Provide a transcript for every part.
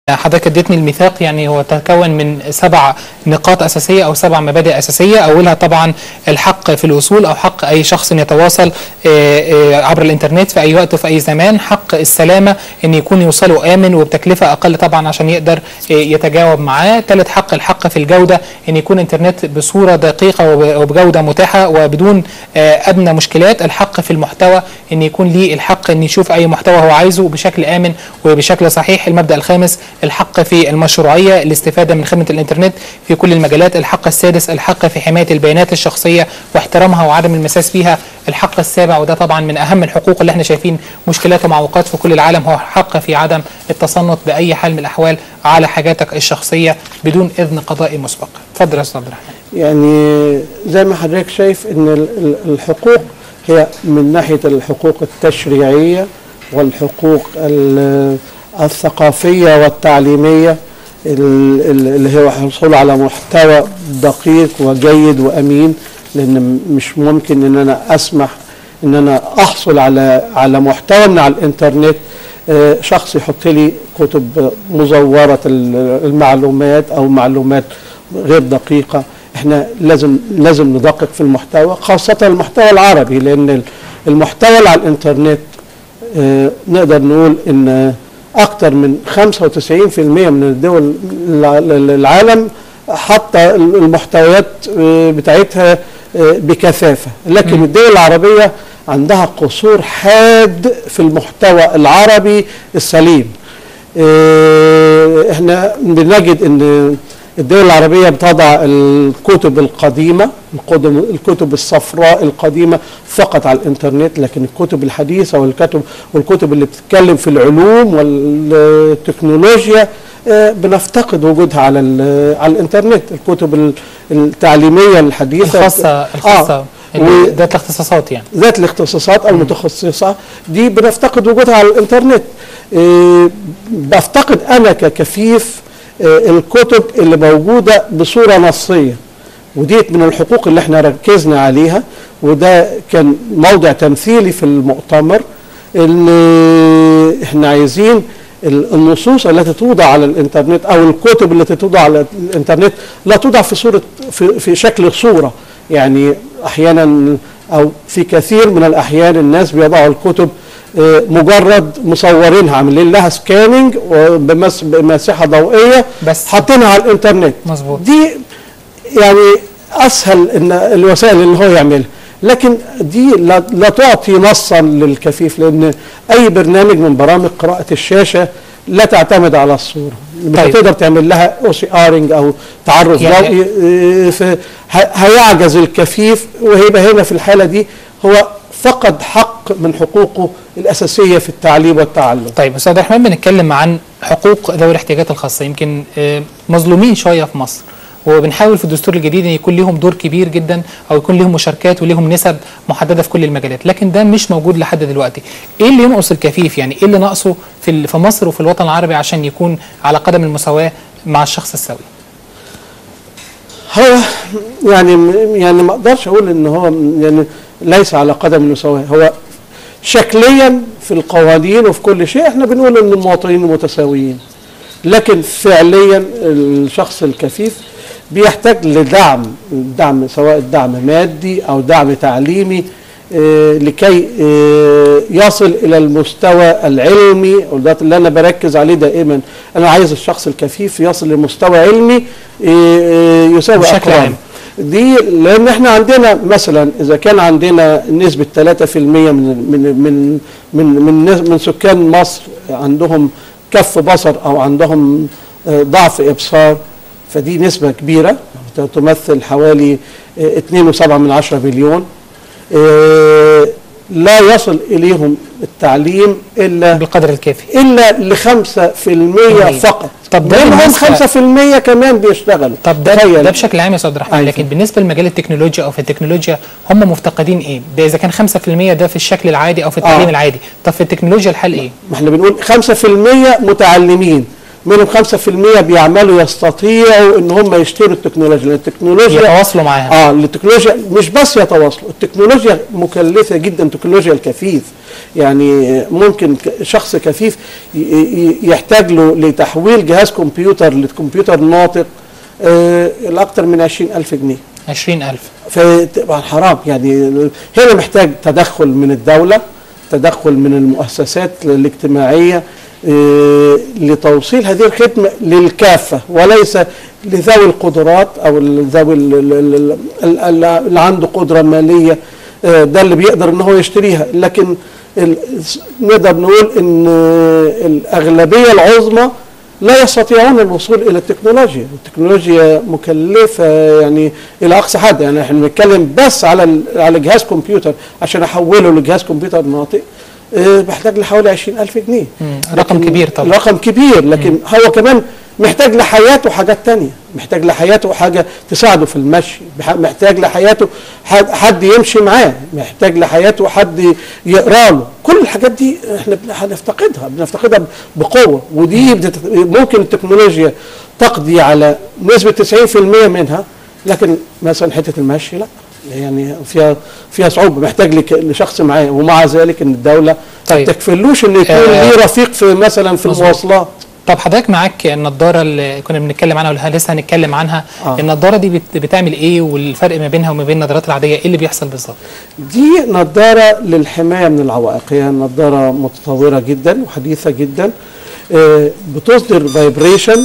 حضرتك اديتني الميثاق يعني هو تكون من سبع نقاط اساسيه او سبع مبادئ اساسيه اولها طبعا الحق في الوصول او حق اي شخص يتواصل آه، آه، عبر الانترنت في اي وقت وفي اي زمان حق السلامه ان يكون يوصله امن وبتكلفه اقل طبعا عشان يقدر آه، يتجاوب معاه ثالث حق الحق في الجوده ان يكون انترنت بصوره دقيقه وب- وبجوده متاحه وبدون آه، ادنى مشكلات الحق في المحتوى ان يكون ليه الحق ان يشوف اي محتوى هو عايزه بشكل امن وبشكل صحيح المبدا الخامس الحق في المشروعيه الاستفاده من خدمه الانترنت في كل المجالات الحق السادس الحق في حمايه البيانات الشخصيه واحترامها وعدم المساس فيها الحق السابع وده طبعا من اهم الحقوق اللي احنا شايفين مشكلات ومعوقات في كل العالم هو حق في عدم التصنت باي حال من الاحوال على حاجاتك الشخصيه بدون اذن قضائي مسبق اتفضل يا استاذ عبد الرحمن يعني زي ما حضرتك شايف ان ال- ال- الحقوق هي من ناحيه الحقوق التشريعيه والحقوق ال- الثقافيه والتعليميه ال- ال- اللي هو الحصول على محتوى دقيق وجيد وامين لان م- مش ممكن ان انا اسمح ان انا احصل على على محتوى من على الانترنت آه، شخص يحط لي كتب مزوره ال- المعلومات او معلومات غير دقيقه احنا لازم لازم ندقق في المحتوى خاصه المحتوى العربي لان ال- المحتوى اللي على الانترنت آه، نقدر نقول ان اكثر من 95% من الدول الع- العالم حاطه المحتويات آه، بتاعتها آه، بكثافه لكن الدول العربيه عندها قصور حاد في المحتوى العربي السليم آه، احنا بنجد ان الدول العربية بتضع الكتب القديمة الكتب, الكتب الصفراء القديمة فقط على الانترنت لكن الكتب الحديثة والكتب والكتب اللي بتتكلم في العلوم والتكنولوجيا آه، بنفتقد وجودها على ال- على الانترنت الكتب ال- التعليمية الحديثة الخاصه الخاصه و- اللي ذات الاختصاصات يعني ذات الاختصاصات او المتخصصه دي بنفتقد وجودها على الانترنت إيه، بفتقد انا ككفيف إيه، الكتب اللي موجوده بصوره نصيه وديت من الحقوق اللي احنا ركزنا عليها وده كان موضع تمثيلي في المؤتمر ان احنا عايزين ال- النصوص التي توضع على الانترنت او الكتب التي توضع على الانترنت لا توضع في صوره في, في شكل صوره يعني احيانا او في كثير من الاحيان الناس بيضعوا الكتب آه، مجرد مصورينها عاملين لها سكاننج بمساحه ضوئيه بس. حاطينها على الانترنت مظبوط دي يعني اسهل ان الوسائل اللي هو يعملها لكن دي لا, لا تعطي نصا للكفيف لان اي برنامج من برامج قراءه الشاشه لا تعتمد على الصوره مش طيب. هتقدر تعمل لها او سي ارنج او تعرض يعني- ضوئي آه، ف- ه- هيعجز الكفيف وهيبقى هنا في الحاله دي هو فقد حق من حقوقه الاساسيه في التعليم والتعلم طيب استاذ عبد الرحمن بنتكلم عن حقوق ذوي الاحتياجات الخاصه يمكن آه، مظلومين شويه في مصر وبنحاول في الدستور الجديد ان يكون لهم دور كبير جدا او يكون لهم مشاركات ولهم نسب محدده في كل المجالات لكن ده مش موجود لحد دلوقتي ايه اللي ينقص الكفيف يعني ايه اللي ناقصه في ال- في مصر وفي الوطن العربي عشان يكون على قدم المساواه مع الشخص السوي هو يعني يعني ما اقدرش اقول ان هو يعني ليس على قدم المساواه هو شكليا في القوانين وفي كل شيء احنا بنقول ان المواطنين متساويين لكن فعليا الشخص الكفيف بيحتاج لدعم دعم سواء دعم مادي او دعم تعليمي آه، لكي آه، يصل الى المستوى العلمي وده اللي انا بركز عليه دائما انا عايز الشخص الكفيف يصل لمستوى علمي آه، آه، يساوي بشكل اقرانه عام. دي لان احنا عندنا مثلا اذا كان عندنا نسبه 3% من من من من من, نس- من سكان مصر عندهم كف بصر او عندهم آه، ضعف ابصار فدي نسبه كبيره تمثل حوالي آه، 2.7 من 10 مليون آه، لا يصل اليهم التعليم الا بالقدر الكافي الا ل 5% فقط طب ده منهم بالنسبة- 5% كمان بيشتغلوا طب ده تخيل. ده بشكل عام يا استاذ عبد الرحمن أيوة. لكن بالنسبه لمجال التكنولوجيا او في التكنولوجيا هم مفتقدين ايه؟ ده اذا كان 5% ده في الشكل العادي او في التعليم آه. العادي، طب في التكنولوجيا الحال ايه؟ ما احنا بنقول 5% متعلمين منهم 5% بيعملوا يستطيعوا ان هم يشتروا التكنولوجيا لان التكنولوجيا يتواصلوا معاها اه التكنولوجيا مش بس يتواصلوا التكنولوجيا مكلفه جدا تكنولوجيا الكفيف يعني ممكن ك- شخص كفيف ي- ي- يحتاج له لتحويل جهاز كمبيوتر لكمبيوتر ناطق آه الاكثر من 20000 جنيه 20000 فطبعا حرام يعني هنا محتاج تدخل من الدولة تدخل من المؤسسات الاجتماعية آه، لتوصيل هذه الخدمة للكافة وليس لذوي القدرات أو ذوي ال- ال- ال- ال- ال- اللي عنده قدرة مالية آه، ده اللي بيقدر ان هو يشتريها لكن ال- نقدر نقول ان آه، الأغلبية العظمى لا يستطيعون الوصول الى التكنولوجيا، التكنولوجيا مكلفه يعني الى اقصى حد يعني احنا بنتكلم بس على ال- على جهاز كمبيوتر عشان احوله لجهاز كمبيوتر ناطق آه، بحتاج لحوالي 20000 جنيه مم. رقم لكن- كبير طبعا رقم كبير لكن هو كمان محتاج لحياته حاجات تانية محتاج لحياته حاجة تساعده في المشي بح- محتاج لحياته حد, حد يمشي معاه محتاج لحياته حد يقرا له كل الحاجات دي احنا بن- هنفتقدها بنفتقدها بقوة ودي بتت- ممكن التكنولوجيا تقضي على نسبة 90% منها لكن مثلا حتة المشي لا يعني فيها فيها صعوبة محتاج لك- لشخص معاه ومع ذلك ان الدولة طيب. تكفلوش ان يكون آه، ليه رفيق في مثلا في مظبوط. المواصلات طب حضرتك معاك النضاره اللي كنا بنتكلم عنها ولا لسه هنتكلم عنها آه. النضاره دي بت- بتعمل ايه والفرق ما بينها وما بين النظارات العاديه ايه اللي بيحصل بالظبط دي نظارة للحماية من العوائق هي نظارة متطورة جدا وحديثة جدا آه، بتصدر فايبريشن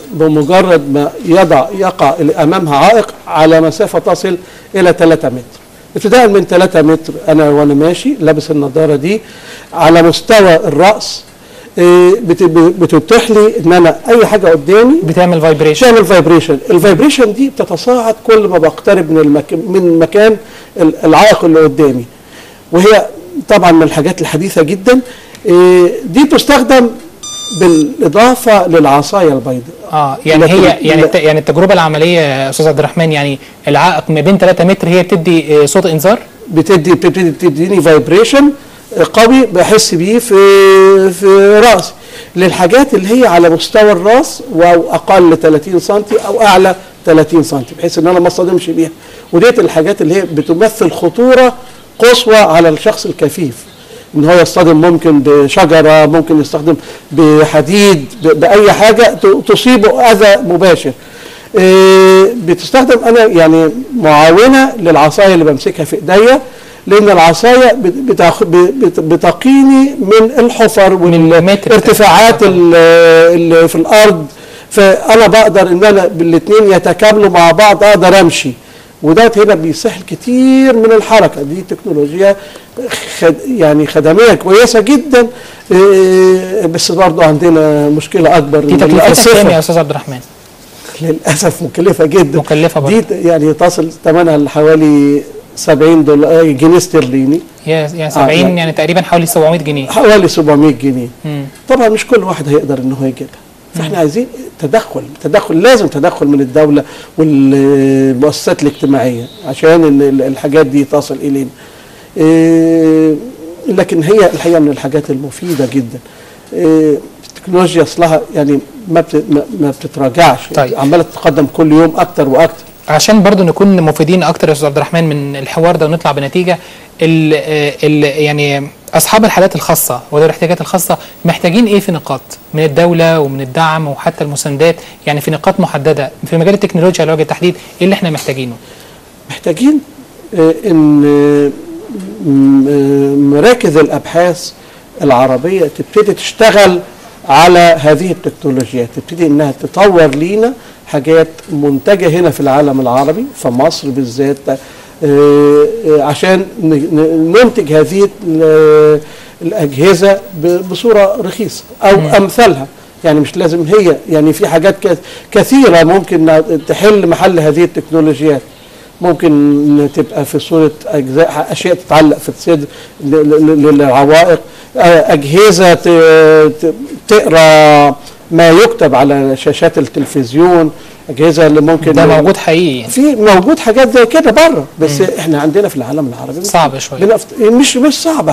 بمجرد ما يضع يقع امامها عائق على مسافة تصل الى 3 متر ابتداء من 3 متر انا وانا ماشي لابس النظارة دي على مستوى الرأس آه، بت- بتتيح لي ان انا اي حاجة قدامي بتعمل فايبريشن تعمل فايبريشن الفايبريشن دي بتتصاعد كل ما بقترب من المك... من مكان ال- العائق اللي قدامي وهي طبعا من الحاجات الحديثه جدا إيه، دي تستخدم بالاضافه للعصايه البيضاء اه يعني لكن- هي يعني لا. الت- يعني التجربه العمليه يا استاذ عبد الرحمن يعني العائق ما بين 3 متر هي بتدي آه، صوت انذار بتدي بتبتدي تديني فايبريشن قوي بحس بيه في في راسي للحاجات اللي هي على مستوى الراس او اقل 30 سم او اعلى 30 سم بحيث ان انا ما اصطدمش بيها وديت الحاجات اللي هي بتمثل خطوره قصوى على الشخص الكفيف ان هو يصطدم ممكن بشجره ممكن يستخدم بحديد ب- باي حاجه ت- تصيبه اذى مباشر إيه، بتستخدم انا يعني معاونه للعصايه اللي بمسكها في ايديا لان العصايه بت- بتاخ- بت- بتقيني من الحفر المتر والارتفاعات ال- اللي في الارض فانا بقدر ان انا بالاثنين يتكاملوا مع بعض اقدر امشي وده هنا بيسهل كتير من الحركه دي تكنولوجيا خد يعني خدميه كويسه جدا إيه، بس برضه عندنا مشكله اكبر دي إن تكلفتها الأسفة كام يا استاذ عبد الرحمن للاسف مكلفه جدا مكلفه برضه دي يعني تصل ثمنها لحوالي 70 دولار جنيه استرليني يا يا 70 يعني- يعني تقريبا حوالي 700 جنيه حوالي 700 جنيه مم. طبعا مش كل واحد هيقدر ان هو يجيبها فاحنا عايزين تدخل تدخل لازم تدخل من الدوله والمؤسسات الاجتماعيه عشان ال- ال- الحاجات دي تصل الينا إيه، لكن هي الحقيقه من الحاجات المفيده جدا إيه، التكنولوجيا اصلها يعني ما بت- ما- ما بتتراجعش طيب. عماله تتقدم كل يوم اكتر واكتر عشان برضو نكون مفيدين اكتر يا استاذ عبد الرحمن من الحوار ده ونطلع بنتيجه ال ال يعني اصحاب الحالات الخاصه وذوي الاحتياجات الخاصه محتاجين ايه في نقاط من الدوله ومن الدعم وحتى المساندات يعني في نقاط محدده في مجال التكنولوجيا على وجه التحديد ايه اللي احنا محتاجينه؟ محتاجين آه، ان آه، م- آه، مراكز الابحاث العربيه تبتدي تشتغل على هذه التكنولوجيات تبتدي انها تطور لينا حاجات منتجه هنا في العالم العربي في مصر بالذات آه، آه، عشان ن- ن- ننتج هذه ال- الاجهزه ب- بصوره رخيصه او امثالها يعني مش لازم هي يعني في حاجات كث- كثيره ممكن تحل محل هذه التكنولوجيات ممكن تبقى في صورة أجزاء أشياء تتعلق في الصدر ل- ل- للعوائق آه، أجهزة ت- ت- تقرأ ما يكتب على شاشات التلفزيون أجهزة اللي ممكن ده موجود حقيقي يعني. في موجود حاجات زي كده بره بس احنا عندنا في العالم العربي صعب شويه بنفت... مش مش صعبة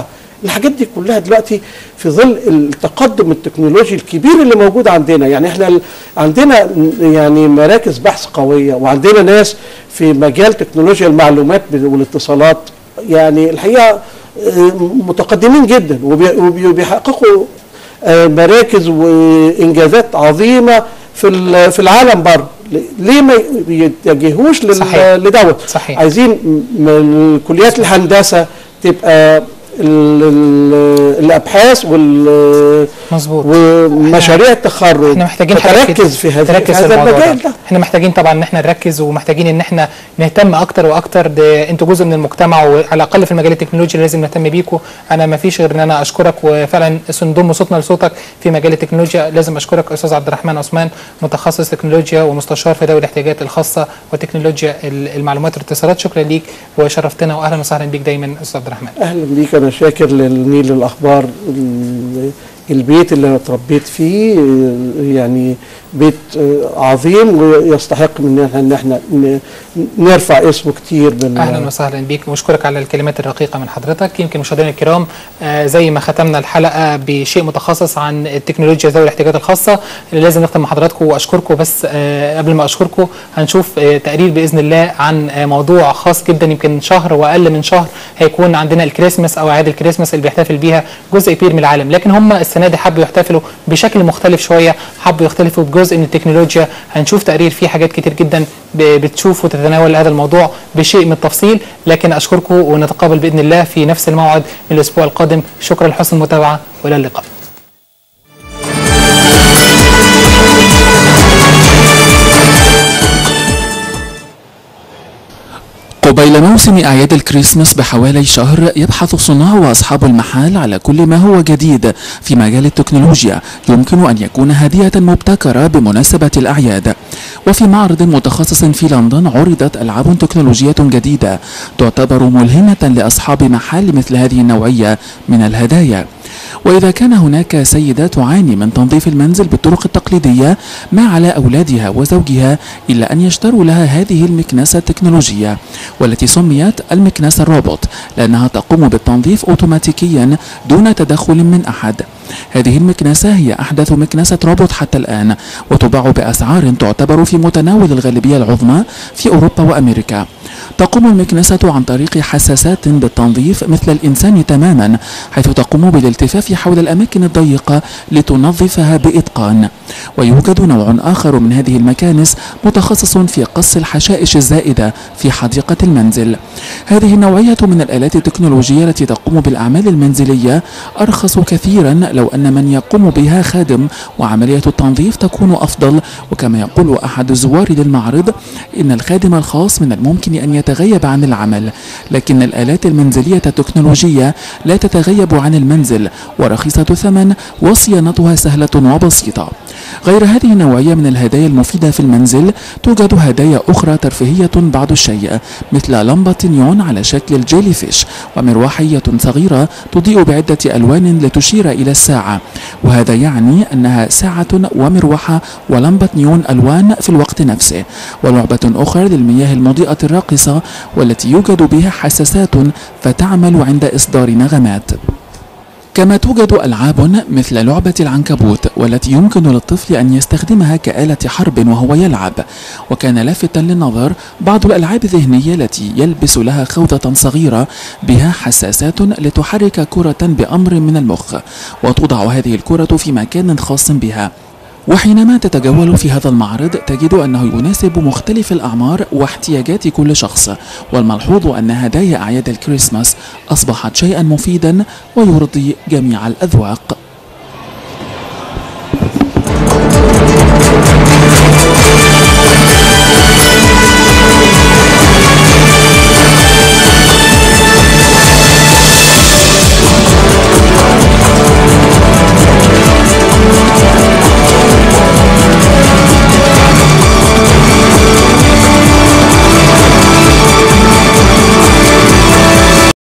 الحاجات دي كلها دلوقتي في ظل التقدم التكنولوجي الكبير اللي موجود عندنا يعني احنا ال- عندنا يعني مراكز بحث قويه وعندنا ناس في مجال تكنولوجيا المعلومات والاتصالات يعني الحقيقه آه، متقدمين جدا وبي- وبي- وبيحققوا آه، مراكز وانجازات عظيمه في ال- في العالم بره ليه ما يتجهوش لل- صحيح. لدوت صحيح. عايزين من كليات الهندسه تبقى ال- ال- الابحاث وال مظبوط ومشاريع التخرج احنا محتاجين حاجات تركز كتير- في هذا تركز في في هذا الموضوع المجال ده. ده احنا محتاجين طبعا ان احنا نركز ومحتاجين ان احنا نهتم اكتر واكتر ده انتوا جزء من المجتمع وعلى الاقل في المجال التكنولوجي لازم نهتم بيكم انا ما فيش غير ان انا اشكرك وفعلا نضم صوتنا لصوتك في مجال التكنولوجيا لازم اشكرك استاذ عبد الرحمن عثمان متخصص تكنولوجيا ومستشار في ذوي الاحتياجات الخاصه وتكنولوجيا ال- المعلومات والاتصالات شكرا ليك وشرفتنا واهلا وسهلا بيك دايما استاذ عبد الرحمن اهلا بيك انا شاكر للنيل الاخبار ال- البيت اللي انا اتربيت فيه يعني بيت عظيم ويستحق مننا ان احنا ن- نرفع اسمه كتير بال اهلا وسهلا بيك واشكرك على الكلمات الرقيقه من حضرتك يمكن مشاهدينا الكرام آه زي ما ختمنا الحلقه بشيء متخصص عن التكنولوجيا ذوي الاحتياجات الخاصه اللي لازم نختم مع حضراتكم واشكركم بس آه قبل ما اشكركم هنشوف آه تقرير باذن الله عن آه موضوع خاص جدا يمكن شهر واقل من شهر هيكون عندنا الكريسماس او اعياد الكريسماس اللي بيحتفل بيها جزء كبير من العالم لكن هم السنه دي حبوا يحتفلوا بشكل مختلف شويه حبوا يختلفوا بجزء من التكنولوجيا هنشوف تقرير فيه حاجات كتير جدا ب- بتشوف وتتناول هذا الموضوع بشيء من التفصيل لكن اشكركم ونتقابل باذن الله في نفس الموعد من الاسبوع القادم شكرا لحسن المتابعه والى اللقاء قبيل موسم أعياد الكريسماس بحوالي شهر يبحث صناع وأصحاب المحال على كل ما هو جديد في مجال التكنولوجيا يمكن أن يكون هدية مبتكرة بمناسبة الأعياد وفي معرض متخصص في لندن عرضت ألعاب تكنولوجية جديدة تعتبر ملهمة لأصحاب محال مثل هذه النوعية من الهدايا وإذا كان هناك سيدة تعاني من تنظيف المنزل بالطرق التقليدية ما على أولادها وزوجها إلا أن يشتروا لها هذه المكنسة التكنولوجية والتي سميت المكنسة الروبوت لأنها تقوم بالتنظيف أوتوماتيكيا دون تدخل من أحد هذه المكنسة هي أحدث مكنسة روبوت حتى الآن وتباع بأسعار تعتبر في متناول الغالبية العظمى في أوروبا وأمريكا تقوم المكنسة عن طريق حساسات بالتنظيف مثل الإنسان تماما حيث تقوم بالالتفاف حول الأماكن الضيقة لتنظفها بإتقان ويوجد نوع آخر من هذه المكانس متخصص في قص الحشائش الزائدة في حديقة المنزل هذه النوعية من الآلات التكنولوجية التي تقوم بالأعمال المنزلية أرخص كثيرا لو أن من يقوم بها خادم وعملية التنظيف تكون أفضل وكما يقول أحد الزوار للمعرض إن الخادم الخاص من الممكن أن يتغيب عن العمل لكن الآلات المنزلية التكنولوجية لا تتغيب عن المنزل ورخيصة الثمن وصيانتها سهلة وبسيطة غير هذه النوعية من الهدايا المفيدة في المنزل توجد هدايا أخرى ترفيهية بعض الشيء مثل لمبة نيون على شكل الجيلي فيش ومروحية صغيرة تضيء بعدة ألوان لتشير إلى الساعة وهذا يعني أنها ساعة ومروحة ولمبة نيون ألوان في الوقت نفسه ولعبة أخرى للمياه المضيئة الراقصة والتي يوجد بها حساسات فتعمل عند إصدار نغمات كما توجد ألعاب مثل لعبة العنكبوت والتي يمكن للطفل أن يستخدمها كآلة حرب وهو يلعب وكان لافتا للنظر بعض الألعاب الذهنية التي يلبس لها خوذة صغيرة بها حساسات لتحرك كرة بأمر من المخ وتوضع هذه الكرة في مكان خاص بها وحينما تتجول في هذا المعرض تجد أنه يناسب مختلف الأعمار واحتياجات كل شخص والملحوظ أن هدايا أعياد الكريسماس أصبحت شيئا مفيدا ويرضي جميع الأذواق